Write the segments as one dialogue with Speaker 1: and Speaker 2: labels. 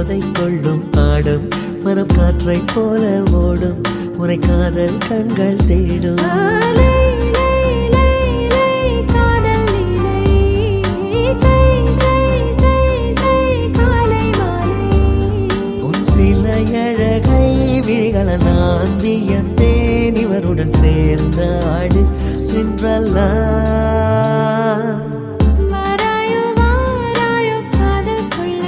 Speaker 1: போதை கொள்ளும் ஆடும் மரம் காற்றைப் போல ஓடும் உரை காதல் கண்கள் தேடும்
Speaker 2: ஆலை லை லை லை காதல் லீலை சை சை சை சை காலை மாலை
Speaker 1: உன் சில அழகை விழிகள நான் வியந்தேன் இவருடன் சேர்ந்த ஆடு சென்றல்லா
Speaker 2: வாராயோ வாராயோ காதல் கொள்ள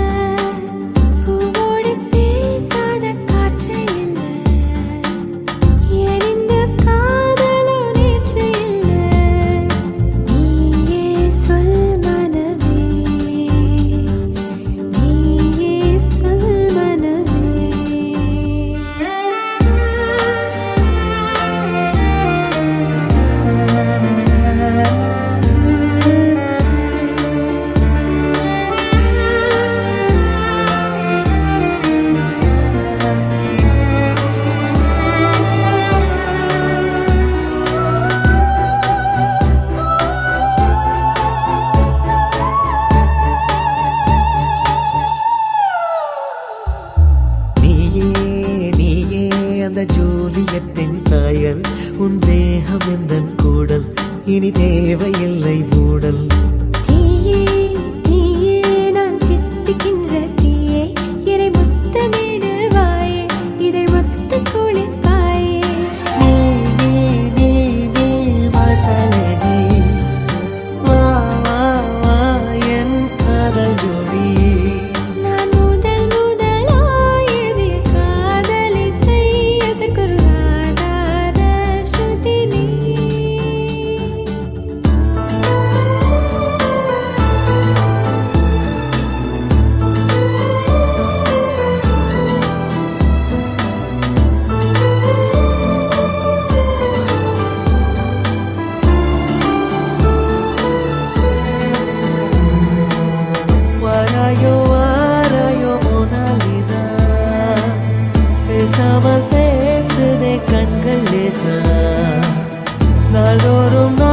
Speaker 2: பூவோடு பேசாத காற்று இல்லை எரிந்த காதலோ நேற்று இல்லை நீயே சொல் மனமே நீயே சொல்
Speaker 1: நீயே நீயே அந்த ஜூலியத்தின் சாயல் உன் தேகம் எந்தன் கூடல் இனி தேவையில்லை மூடல்
Speaker 2: தீயே தீயே நான் தித்திக்கின்ற தீயே என்னை முத்தமிடுவாயே இதழ் மொத்த குளிப்பாயே
Speaker 1: நீ நீ நீ நீ my felony. வா வா வா என் காதல் ஜோடி
Speaker 2: நான் முதல் முதலாய் எழுதிய காதலை செய்யதற்கொரு ஆதார ஸ்ருதி நீ
Speaker 1: வாராயோ வாராயோ மோனாலிசா பேசாமல் பேசுதே கண்கள் லேசா நாள்தோறும்